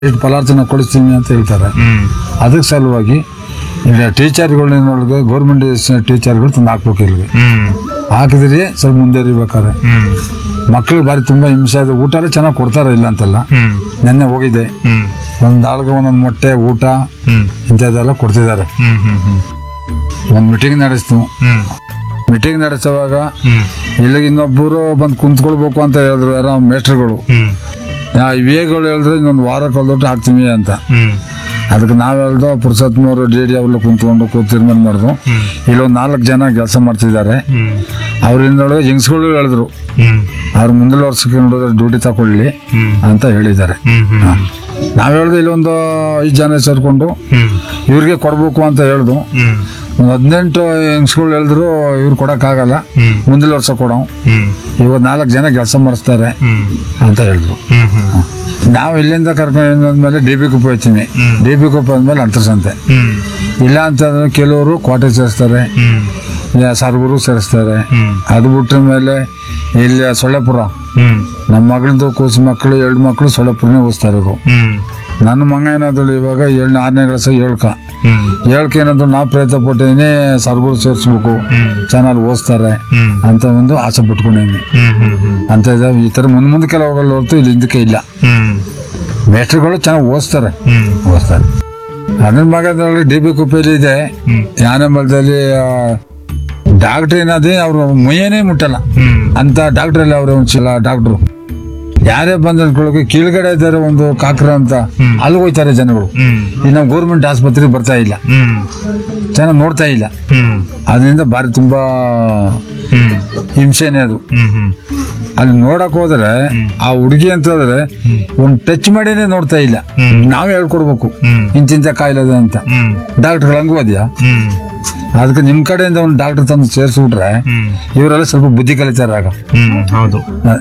ಇಷ್ಟು ಪದಾರ್ಥನ ಕೊಡಿಸ್ತೀನಿ ಅಂತ ಹೇಳ್ತಾರೆ ಹ್ಮ್ ಅದಕ್ಕೆ ಸಲುವಾಗಿ ಈಗ ಟೀಚರ್ಗಳನ್ನೊಳಗೆ ಗೌರ್ಮೆಂಟ್ ಟೀಚರ್ಗಳು ತಂದು ಹಾಕ್ಬೇಕು ಇಲ್ಲಿಗೆ ಹ್ಮ್ ಹಾಕಿದ್ರಿ ಸ್ವಲ್ಪ ಮುಂದುವರಿಬೇಕಾದ್ರೆ ಹ್ಮ್ ಮಕ್ಕಳು ಬಾರಿ ತುಂಬ ಹಿಂಸೆ ಅದು ಊಟ ಚೆನ್ನಾಗಿ ಕೊಡ್ತಾರೆ ಇಲ್ಲ ಅಂತಲ್ಲ ಹ್ಮ್ ನೆನ್ನೆ ಹೋಗಿದ್ದೆ ಹ್ಮ್ ಒಂದು ಆಳ್ಗೆ ಒಂದೊಂದು ಮೊಟ್ಟೆ ಊಟ ಹ್ಮ್ ಇಂಥದ್ದೆಲ್ಲ ಕೊಡ್ತಿದ್ದಾರೆ ಹ್ಮ್ ಹ್ಮ್ ಹ್ಮ್ ಒಂದು ಮೀಟಿಂಗ್ ನಡೆಸ್ತು ಹ್ಮ್ ಮೀಟಿಂಗ್ ನಡೆಸುವಾಗ ಹ್ಮ್ ಇಲ್ಲಿಗೆ ಇನ್ನೊಬ್ಬರು ಬಂದು ಕುಂತ್ಕೊಳ್ಬೇಕು ಅಂತ ಹೇಳಿದ್ರು ಯಾರೋ ಮೇಸ್ಟ್ರುಗಳು ಹ್ಮ್ ಇವೇಗಳು ಹೇಳಿದ್ರೆ ಇನ್ನೊಂದು ವಾರ ಕಲ್ದೊಟ್ಟು ಹಾಕ್ತೀವಿ ಅಂತ ಹ್ಮ್ ಅದಕ್ಕೆ ನಾವು ಹೇಳ್ದು ಪುರುಷತ್ನವರು ಡಿ ಡಿ ಅವ್ರೆಲ್ಲ ಕುಂತ್ಕೊಂಡು ಕೂತ್ ತೀರ್ಮಾನ ಮಾಡಿದ್ರು ಹ್ಮ್ ಇಲ್ಲೊಂದು ನಾಲ್ಕು ಜನ ಕೆಲಸ ಮಾಡ್ತಿದ್ದಾರೆ ಹ್ಮ್ ಅವರಿಂದೊಳಗೆ ಹೆಂಗ್ಸ್ಗಳು ಹೇಳಿದ್ರು ಹ್ಮ್ ಅವ್ರು ಮುಂದಿನ ವರ್ಷಕ್ಕೆ ನೋಡಿದ್ರೆ ಡ್ಯೂಟಿ ತಗೊಳ್ಳಿ ಹ್ಮ್ ಅಂತ ಹೇಳಿದ್ದಾರೆ ಹ್ಮ್ ಹ್ಮ್ ನಾವು ಹೇಳ್ದು ಇಲ್ಲೊಂದು ಐದು ಜನ ಸೇರ್ಕೊಂಡು ಹ್ಮ್ ಇವ್ರಿಗೆ ಕೊಡ್ಬೇಕು ಅಂತ ಹೇಳ್ದು ಹ್ಮ್ ಒಂದು ಹದಿನೆಂಟು ಹೆಂಗ್ಸ್ಗಳು ಹೇಳಿದ್ರು ಇವ್ರು ಕೊಡೋಕ್ಕಾಗಲ್ಲ ಹ್ಮ್ ಮುಂದಿನ ವರ್ಷ ಕೊಡೋ ಹ್ಮ್ ಇವತ್ತು ನಾಲ್ಕು ಜನ ಕೆಲಸ ಮಾಡಿಸ್ತಾರೆ ಹ್ಮ್ ಅಂತ ಹೇಳಿದ್ರು ಹ್ಮ್ ಹ್ಮ್ ನಾವು ಇಲ್ಲಿಂದ ಕರ್ಕೊಂಡು ಬಂದ್ಮೇಲೆ ಡಿ ಬಿ ಕುಪ್ಪ ಹೋಗ್ತೀನಿ ಹ್ಮ್. ಡಿ ಬಿ ಕುಪ್ಪ ಅಂದ್ಮೇಲೆ ಅಂತರ್ಸಂತೆ ಹ್ಮ್ ಇಲ್ಲ ಅಂತಂದ್ರೆ ಕೆಲವರು ಕೋಟೆ ಸೇರಿಸ್ತಾರೆ ಹ್ಮ್ ಇಲ್ಲ ಸರ್ಗುರು ಸೇರಿಸ್ತಾರೆ ಹ್ಮ್ ಅದು ಬಿಟ್ಟ ಮೇಲೆ ಇಲ್ಲಿ ಸೊಳ್ಳೆಪುರ ಹ್ಮ್ ನಮ್ಮ ಮಗಳದ್ದು ಕೂಸು ಮಕ್ಕಳು ಎರಡು ಮಕ್ಕಳು ಸೊಳ್ಳೆಪುರನೇ ಓದಿಸ್ತಾ ಇರೋದು ಹ್ಮ್ ನನ್ನ ಮಗ ಏನಾದ್ರು ಇವಾಗ ಏಳನೇ ಆರನೇ ಕ್ಲಾಸ್ ಏಳ್ಕ ಹ್ಮ್ ಏಳ್ಕೆ ಏನಾದ್ರು ನಾವು ಪ್ರಯತ್ನ ಪಟ್ಟಿದ್ದೀನಿ ಸರ್ಗುರು ಸೇರಿಸ್ಬೇಕು ಹ್ಮ್ ಚೆನ್ನಾಗಿ ಓದಿಸ್ತಾರೆ ಹ್ಮ್ ಅಂತ ಒಂದು ಆಸೆ ಪಟ್ಕೊಂಡಿದ್ದೀನಿ ಹ್ಮ್ ಹ್ಮ್ ಹ್ಮ್ ಅಂತ ಇದಾವೆ ಈ ಥರ ಮುಂದೆ ಮುಂದಕ್ಕೆಲ್ಲ ಹೋಗಲ್ಲ ಹೊರತು ಇಲ್ಲಿ ಹಿಂದಕ್ಕೆ ಇಲ್ಲ ಹ್ಮ್ ಮೇಸ್ಟ್ರುಗಳು ಚೆನ್ನಾಗಿ ಓದಿಸ್ತಾರೆ ಹ್ಮ್ ಓದಿಸ್ತಾರೆ ಅದ್ರ ಮಗದಲ್ಲಿ ಡಿ ಬಿ ಕುಪ್ಪೆಯಲ್ಲಿ ಇದೆ ಹ್ಮ್ ಯಾನಂಬಲದಲ್ಲಿ ಡಾಕ್ಟ್ರ್ ಏನಾದ್ರೆ ಅವರು ಮುಯ್ಯನೇ ಮುಟ್ಟಲ್ಲ ಹ್ಮ್ ಅಂತ ಡಾಕ್ಟರ್ ಎಲ್ಲ ಅವ್ರೆ ಒಂದ್ಸಲ ಡಾಕ್ಟ್ರು ಯಾರೇ ಬಂದ್ಕೊಳ್ಳೋಕೆ ಕೀಳ್ಗಡೆ ಇದ್ದಾರೆ ಒಂದು ಕಾಕ್ರ ಅಂತ ಹ್ಮ್. ಅಲ್ಲಿ ಹೋಯ್ತಾರೆ ಜನಗಳು ಹ್ಮ್ ಈ ನಮ್ಮ ಗೌರ್ಮೆಂಟ್ ಆಸ್ಪತ್ರೆಗೆ ಬರ್ತಾ ಇಲ್ಲ ಹ್ಮ್ ಚೆನ್ನಾಗಿ ನೋಡ್ತಾ ಇಲ್ಲ ಹ್ಮ್ ಅದರಿಂದ ಭಾರಿ ತುಂಬಾ ಹ್ಮ್ ಹಿಂಸೆನೆ ಅದು ಹ್ಮ್ ಹ್ಮ್ ಅಲ್ಲಿ ನೋಡಕ್ ಹೋದ್ರೆ ಆ ಹುಡುಗಿ ಅಂತಂದ್ರೆ ಒಂದ್ ಟಚ್ ಮಾಡಿನೇ ನೋಡ್ತಾ ಇಲ್ಲ ಹ್ಮ್. ನಾವೇ ಹೇಳ್ಕೊಡ್ಬೇಕು ಹ್ಮ್ ಇಂತಿಂತ ಕಾಯಿಲೆ ಇದೆ ಅಂತ ಹ್ಮ್ ಡಾಕ್ಟರ್ ಹಂಗೂ ಅದ್ಯಾ ಹ್ಮ್ ಅದಕ್ಕೆ ನಿಮ್ ಕಡೆಯಿಂದ ಒಂದು ಡಾಕ್ಟರ್ ತಂದು ಸೇರಿಸ್ಬಿಟ್ರೆ ಹ್ಮ್ ಇವರೆಲ್ಲ ಸ್ವಲ್ಪ ಬುದ್ಧಿ ಕಲಿತಾರೆ ಆಗ ಹ್ಮ್ ಹೌದು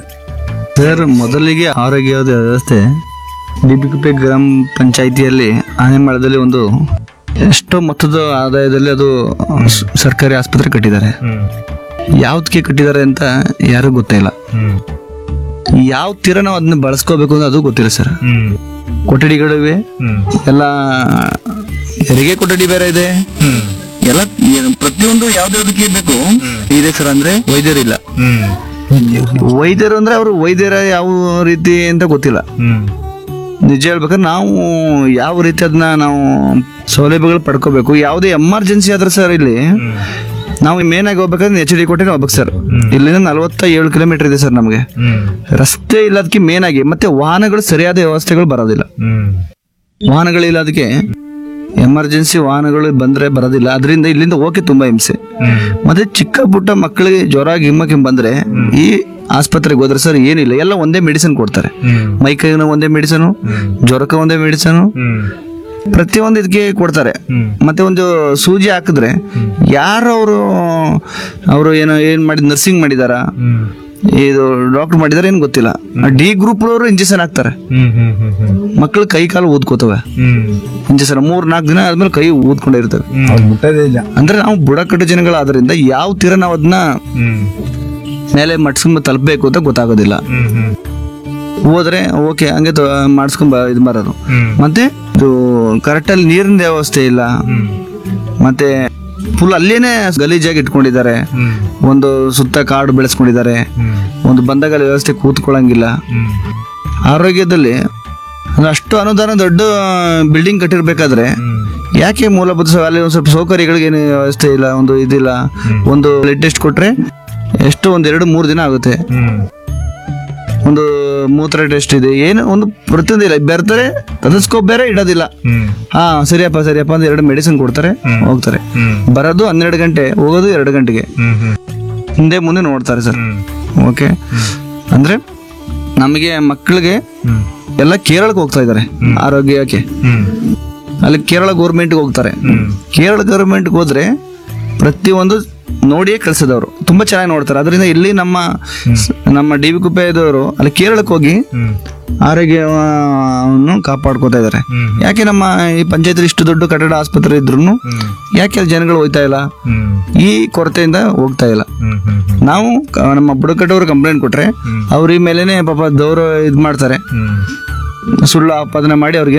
ಸರ್ ಮೊದಲಿಗೆ ಆರೋಗ್ಯ ವ್ಯವಸ್ಥೆ ಡಿಬಿಕುಪೆ ಗ್ರಾಮ ಪಂಚಾಯಿತಿಯಲ್ಲಿ ಆನೆಮಳದಲ್ಲಿ ಒಂದು ಎಷ್ಟೋ ಮೊತ್ತದ ಆದಾಯದಲ್ಲಿ ಅದು ಸ- ಸರ್ಕಾರಿ ಆಸ್ಪತ್ರೆ ಕಟ್ಟಿದ್ದಾರೆ ಹ್ಮ್ ಯಾವ್ದಕ್ಕೆ ಕಟ್ಟಿದ್ದಾರೆ ಅಂತ ಯಾರಿಗೂ ಗೊತ್ತಿಲ್ಲ ಹ್ಮ್ ಯಾವ ತೀರ ನಾವು ಅದನ್ನ ಬಳಸ್ಕೋಬೇಕು ಅಂತ ಅದು ಗೊತ್ತಿಲ್ಲ ಸರ್ ಹ್ಮ್ ಕೊಠಡಿಗಳಿವೆ ಹ್ಮ್ ಎಲ್ಲ ಹೆರಿಗೆ ಕೊಠಡಿ ಬೇರೆ ಇದೆ ಹ್ಮ್ ಎಲ್ಲ ಏನು- ಪ್ರತಿಯೊಂದು ಯಾವ್ದಾವ್ದಕ್ಕೆ ಬೇಕು ಇದೆ ಸರ್ ಅಂದ್ರೆ ವೈದ್ಯರಿಲ್ಲ ಹ್ಮ್ ವೈದ್ಯರು ಅಂದ್ರೆ ಅವರು ವೈದ್ಯರ ಯಾವ ರೀತಿ ಅಂತ ಗೊತ್ತಿಲ್ಲ ಹ್ಮ್ ನಿಜ ಹೇಳ್ಬೇಕಾದ್ರೆ ನಾವು ಯಾವ ರೀತಿ ಅದನ್ನ ನಾವು ಸೌಲಭ್ಯಗಳು ಪಡ್ಕೋಬೇಕು ಯಾವುದೇ ಎಮರ್ಜೆನ್ಸಿ ಆದ್ರೆ ಸರ್ ಇಲ್ಲಿ ನಾವು ಮೇನ್ ಆಗಿ ಹೋಗ್ಬೇಕಾದ್ರೆ ಎಚ್ ಡಿ ಕೋಟೆ ಹೋಗ್ಬೇಕು ಸರ್ ಇಲ್ಲಿಂದ ನಲವತ್ತ ಏಳು ಕಿಲೋಮೀಟರ್ ಇದೆ ಸರ್ ನಮಗೆ ಹ್ಮ್ ರಸ್ತೆ ಇಲ್ಲದಕ್ಕೆ ಮೇನ್ ಆಗಿ ಮತ್ತೆ ವಾಹನಗಳು ಸರಿಯಾದ ವ್ಯವಸ್ಥೆಗಳು ಬರೋದಿಲ್ಲ ಹ್ಮ್ ವಾಹನಗಳಿಲ್ಲ ಅದಕ್ಕೆ ಎಮರ್ಜೆನ್ಸಿ ವಾಹನಗಳು ಬಂದ್ರೆ ಬರೋದಿಲ್ಲ ಅದರಿಂದ ಇಲ್ಲಿಂದ ಹೋಗಕ್ಕೆ ತುಂಬಾ ಹಿಂಸೆ ಹ್ಮ್ ಮತ್ತೆ ಚಿಕ್ಕ ಪುಟ್ಟ ಮಕ್ಕಳಿಗೆ ಜ್ವರ ಗಿಮ್ಮಕ್ಕೆ ಬಂದ್ರೆ ಈ ಆಸ್ಪತ್ರೆಗೆ ಹೋದ್ರೆ ಸರ್ ಏನಿಲ್ಲ ಎಲ್ಲ ಒಂದೇ ಮೆಡಿಸಿನ್ ಕೊಡ್ತಾರೆ ಹ್ಮ್ ಮೈ ಕೈನ ಒಂದೇ ಮೆಡಿಸನು ಜ್ವರಕ್ಕೆ ಒಂದೇ ಮೆಡಿಸನು ಹ್ಮ್ ಪ್ರತಿಯೊಂದು ಇದಕ್ಕೆ ಕೊಡ್ತಾರೆ ಹ್ಮ್. ಮತ್ತೆ ಒಂದು ಸೂಜಿ ಹಾಕಿದ್ರೆ ಯಾರು ಅವರು ಅವರು ಏನೋ ಏನ್ ಮಾಡಿ ನರ್ಸಿಂಗ್ ಮಾಡಿದಾರ ಹ್ಮ್ ಇದು ಡಾಕ್ಟರ್ ಮಾಡಿದಾರೆ ಏನು ಗೊತ್ತಿಲ್ಲ ಡಿ ಗ್ರೂಪ್ ಅವರು ಇಂಜೆಕ್ಷನ್ ಹಾಕ್ತಾರೆ ಹ್ಮ್ ಹ್ಮ್ ಹ್ಮ್ ಹ್ಮ್ ಮಕ್ಕಳು ಕೈ ಕಾಲು ಊದ್ಕೋತವೆ ಹ್ಮ್ ಇಂಜೆಕ್ಷನ್ ಮೂರ್ ನಾಲ್ಕು ದಿನ ಆದ್ಮೇಲೆ ಕೈ ಊದ್ಕೊಂಡೇ ಇರ್ತವೆ ಅವ್ರು ಮುಟ್ಟೋದೇ ಇಲ್ಲ ಅಂದ್ರೆ ನಾವು ಬುಡಕಟ್ಟು ಜನಗಳಾದ್ರಿಂದ ಯಾವ ತೀರ ನಾವು ಅದನ್ನ ಹ್ಮ್ ಮೇಲೆ ಮಟ್ಸ್ಕೊಂಡ್ ತಲುಪಬೇಕು ಅಂತ ಗೊತ್ತಾಗೋದಿಲ್ಲ ಹ್ಮ್ ಹ್ಮ್ ಹೋದ್ರೆ ಓಕೆ ಹಂಗೆ ತ- ಮಾಡಿಸ್ಕೊಂಡ್ ಬ- ಇದು ಬರೋದು ಹ್ಮ್ ಮತ್ತೆ ಇದು ಕರೆಕ್ಟಲ್ಲಿ ನೀರಿನ ವ್ಯವಸ್ಥೆ ಇಲ್ಲ ಹ್ಮ್ ಮತ್ತೆ ಫುಲ್ ಅಲ್ಲೇನೆ ಗಲೀಜಾಗಿ ಇಟ್ಕೊಂಡಿದ್ದಾರೆ ಹ್ಮ್ ಒಂದು ಸುತ್ತ ಕಾಡು ಬೆಳೆಸ್ಕೊಂಡಿದ್ದಾರೆ ಹ್ಮ್ ಒಂದು ಬಂದಾಗ ವ್ಯವಸ್ಥೆ ಕೂತ್ಕೊಳ್ಳಂಗಿಲ್ಲ ಹ್ಮ್ ಆರೋಗ್ಯದಲ್ಲಿ ಅಂದ್ರೆ ಅಷ್ಟು ಅನುದಾನ ದೊಡ್ಡ ಬಿಲ್ಡಿಂಗ್ ಕಟ್ಟಿರ್ಬೇಕಾದ್ರೆ ಯಾಕೆ ಮೂಲಭೂತ ಸೌ- ಅಲ್ಲಿ ಒಂದು ಸ್ವಲ್ಪ ಸೌಕರ್ಯಗಳಿಗೆ ಏನು ವ್ಯವಸ್ಥೆ ಇಲ್ಲ ಒಂದು ಇದಿಲ್ಲ ಒಂದು ಬ್ಲಡ್ ಟೆಸ್ಟ್ ಕೊಟ್ರೆ ಎಷ್ಟು ಒಂದ್ ಎರಡು ಮೂರು ದಿನ ಆಗುತ್ತೆ ಹ್ಮ್ ಒಂದು ಮೂತ್ರ ಟೆಸ್ಟ್ ಇದೆ ಏನು ಒಂದು ಪ್ರತಿಯೊಂದು ಇಲ್ಲ ಬರ್ತಾರೆ ತದಸ್ಕೋಪ್ ಬೇರೆ ಇಡೋದಿಲ್ಲ ಹ್ಮ್ ಹಾ ಸರಿಯಪ್ಪ ಸರಿಯಪ್ಪ ಅಂತ ಎರಡು ಮೆಡಿಸಿನ್ ಕೊಡ್ತಾರೆ ಹೋಗ್ತಾರೆ ಹ್ಮ್ ಬರೋದು ಹನ್ನೆರಡು ಗಂಟೆ ಹೋಗೋದು ಎರಡು ಗಂಟೆಗೆ ಹ್ಮ್ ಹ್ಮ್ ಹಿಂದೆ ಮುಂದೆ ನೋಡ್ತಾರೆ ಸರ್ ಹ್ಮ್ ಓಕೆ ಅಂದ್ರೆ ನಮಗೆ ಮಕ್ಕಳಿಗೆ ಹ್ಮ್ ಎಲ್ಲ ಕೇರಳಕ್ಕೆ ಹೋಗ್ತಾ ಇದ್ದಾರೆ ಆರೋಗ್ಯಕ್ಕೆ ಹ್ಮ್ ಅಲ್ಲಿ ಕೇರಳ ಗೌರ್ಮೆಂಟ್ಗೆ ಹೋಗ್ತಾರೆ ಹ್ಮ್ ಕೇರಳ ಗೌರ್ಮೆಂಟ್ಗೆ ಹೋದ್ರೆ ಪ್ರತಿಯೊಂದು ನೋಡಿಯೇ ಕಳ್ಸಿದವರು ತುಂಬಾ ಚೆನ್ನಾಗಿ ನೋಡ್ತಾರೆ ಅದರಿಂದ ಇಲ್ಲಿ ನಮ್ಮ ನಮ್ಮ ಡಿ ವಿ ಕುಪ್ಪೆದವರು ಅಲ್ಲಿ ಕೇರಳಕ್ಕೆ ಹೋಗಿ ಹ್ಮ್ ಆರೋಗ್ಯವನ್ನು ಕಾಪಾಡ್ಕೋತಾ ಇದ್ದಾರೆ ಹ್ಮ್. ಯಾಕೆ ನಮ್ಮ ಈ ಪಂಚಾಯತ್ ಇಷ್ಟು ದೊಡ್ಡ ಕಟ್ಟಡ ಆಸ್ಪತ್ರೆ ಇದ್ರು ಹ್ಮ್ ಯಾಕೆ ಅಲ್ಲಿ ಜನಗಳು ಹೋಗ್ತಾ ಇಲ್ಲ ಹ್ಮ್ ಈ ಕೊರತೆಯಿಂದ ಹೋಗ್ತಾ ಇಲ್ಲ ಹ್ಮ್ ಹ್ಮ್ ಹ್ಮ್ ನಾವು ಕ- ನಮ್ಮ ಬುಡಕಟ್ಟವರು ಕಂಪ್ಲೇಂಟ್ ಕೊಟ್ರೆ ಅವ್ರ ಈ ಮೇಲೆನೆ ಪಾಪ ದೌರ ಇದ್ ಮಾಡ್ತಾರೆ ಹ್ಮ್ ಸುಳ್ಳು ಆಪಾದನೆ ಮಾಡಿ ಅವ್ರಿಗೆ